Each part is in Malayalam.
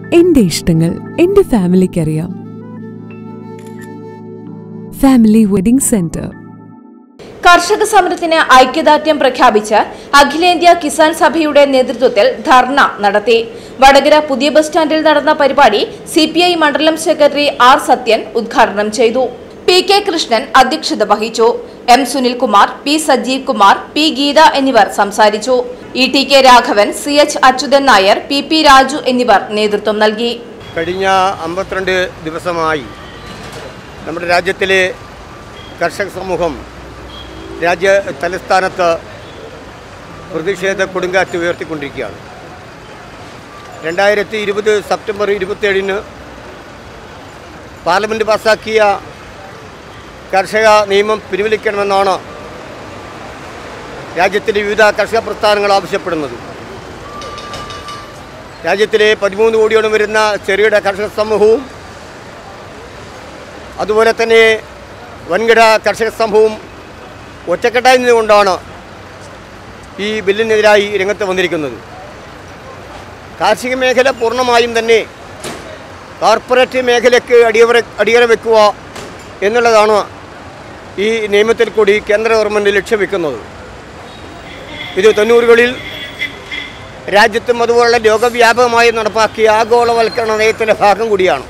എന്റെ ഇഷ്ടങ്ങൾ എന്റെ ഫാമിലിക്കറിയാം ഫാമിലി വെഡിംഗ് സെന്റർ കർഷക സമരത്തിന് ഐക്യദാർഢ്യം പ്രഖ്യാപിച്ച് അഖിലേന്ത്യാ കിസാൻ സഭയുടെ നേതൃത്വത്തിൽ ധർണ നടത്തി വടകര പുതിയ ബസ് സ്റ്റാൻഡിൽ നടന്ന പരിപാടി സി മണ്ഡലം സെക്രട്ടറി ആർ സത്യൻ ഉദ്ഘാടനം ചെയ്തു പി കെ കൃഷ്ണൻ അധ്യക്ഷത വഹിച്ചു M Sunilkumar P Sajeev Kumar P Geetha എന്നിവർ സംസാരിച്ചു E T K Raghavan C H Achuthan Nair P P Raju എന്നിവർ നേതൃത്വം നൽകി കഴിഞ്ഞ അമ്പത്തിരണ്ട് ദിവസമായി നമ്മുടെ രാജ്യത്തിലെ കർഷക സമൂഹം രാജ്യ തലസ്ഥാനത്ത് പ്രതിഷേധ കൊടുങ്കാറ്റ് ഉയർത്തിക്കൊണ്ടിരിക്കുകയാണ് രണ്ടായിരത്തി ഇരുപത് സെപ്റ്റംബർ ഇരുപത്തേഴിന് പാർലമെൻറ്റ് പാസാക്കിയ കർഷക നിയമം പിൻവലിക്കണമെന്നാണ് രാജ്യത്തിലെ വിവിധ കർഷക പ്രസ്ഥാനങ്ങൾ ആവശ്യപ്പെടുന്നത് രാജ്യത്തിലെ പതിമൂന്ന് കോടിയോളം വരുന്ന ചെറുകിട കർഷക സമൂഹവും അതുപോലെ തന്നെ വൻകിട കർഷക സമൂഹവും ഒറ്റക്കെട്ടായി നിന്നുകൊണ്ടാണ് ഈ ബില്ലിനെതിരായി രംഗത്ത് വന്നിരിക്കുന്നത് കാർഷിക മേഖല പൂർണ്ണമായും തന്നെ കോർപ്പറേറ്റ് മേഖലയ്ക്ക് അടിയറ അടിയറ വെക്കുക എന്നുള്ളതാണ് ഈ നിയമത്തിൽ കൂടി കേന്ദ്ര ഗവൺമെൻറ് ലക്ഷ്യം വെക്കുന്നത് ഇത് തൊണ്ണൂറുകളിൽ രാജ്യത്തും അതുപോലുള്ള ലോകവ്യാപകമായി നടപ്പാക്കിയ ആഗോളവൽക്കരണ നയത്തിൻ്റെ ഭാഗം കൂടിയാണ്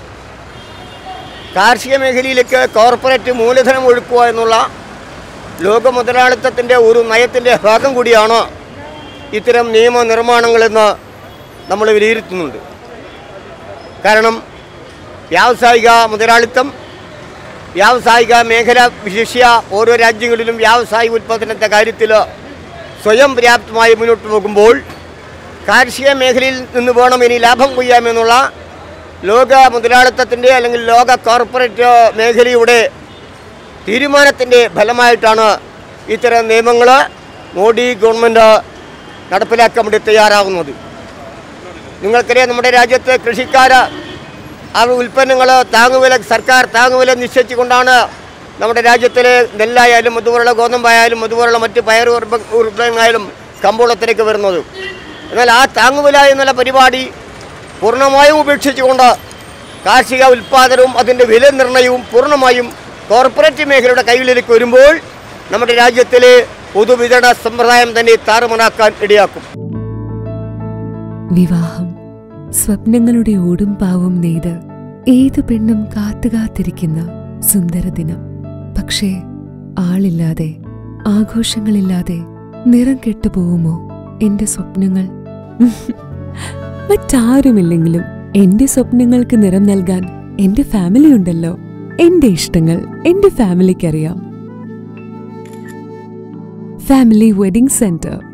കാർഷിക മേഖലയിലേക്ക് കോർപ്പറേറ്റ് മൂലധനം ഒഴുക്കുക എന്നുള്ള ലോക മുതലാളിത്തത്തിൻ്റെ ഒരു നയത്തിൻ്റെ ഭാഗം കൂടിയാണ് ഇത്തരം നിയമനിർമ്മാണങ്ങളെന്ന് നമ്മൾ വിലയിരുത്തുന്നുണ്ട് കാരണം വ്യാവസായിക മുതലാളിത്തം വ്യാവസായിക മേഖല വിശിഷ്യ ഓരോ രാജ്യങ്ങളിലും വ്യാവസായിക ഉൽപ്പാദനത്തെ കാര്യത്തിൽ സ്വയം പര്യാപ്തമായി മുന്നോട്ട് പോകുമ്പോൾ കാർഷിക മേഖലയിൽ നിന്ന് വേണം ഇനി ലാഭം കൊയ്യാമെന്നുള്ള ലോക മുതലാളിത്തത്തിൻ്റെ അല്ലെങ്കിൽ ലോക കോർപ്പറേറ്റ് മേഖലയുടെ തീരുമാനത്തിൻ്റെ ഫലമായിട്ടാണ് ഇത്തരം നിയമങ്ങൾ മോഡി ഗവൺമെൻറ് നടപ്പിലാക്കാൻ വേണ്ടി തയ്യാറാവുന്നത് നിങ്ങൾക്കറിയാം നമ്മുടെ രാജ്യത്ത് കൃഷിക്കാർ ആ ഉൽപ്പന്നങ്ങൾ താങ്ങുവില സർക്കാർ താങ്ങുവില നിശ്ചയിച്ചുകൊണ്ടാണ് നമ്മുടെ രാജ്യത്തിലെ നെല്ലായാലും അതുപോലുള്ള ഗോതമ്പായാലും അതുപോലുള്ള മറ്റ് പയർ ഉൽപ്പന്നങ്ങളായാലും കമ്പോളത്തിലേക്ക് വരുന്നത് എന്നാൽ ആ താങ്ങുവില എന്നുള്ള പരിപാടി പൂർണ്ണമായും ഉപേക്ഷിച്ചുകൊണ്ട് കാർഷിക ഉൽപ്പാദനവും അതിൻ്റെ വില നിർണ്ണയവും പൂർണ്ണമായും കോർപ്പറേറ്റ് മേഖലയുടെ കൈകളിലേക്ക് വരുമ്പോൾ നമ്മുടെ രാജ്യത്തിലെ പൊതുവിതരണ സമ്പ്രദായം തന്നെ താറുമാറാക്കാൻ ഇടയാക്കും വിവാഹം സ്വപ്നങ്ങളുടെ ഓടും പാവും നെയ്ത് ഏതു പെണ്ണും കാത്തുകാത്തിരിക്കുന്ന സുന്ദര ദിനം പക്ഷേ ആളില്ലാതെ ആഘോഷങ്ങളില്ലാതെ നിറം കെട്ടുപോകുമോ എന്റെ സ്വപ്നങ്ങൾ മറ്റാരുമില്ലെങ്കിലും എന്റെ സ്വപ്നങ്ങൾക്ക് നിറം നൽകാൻ എന്റെ ഫാമിലി ഉണ്ടല്ലോ എന്റെ ഇഷ്ടങ്ങൾ എന്റെ ഫാമിലിക്കറിയാം ഫാമിലി വെഡിംഗ് സെന്റർ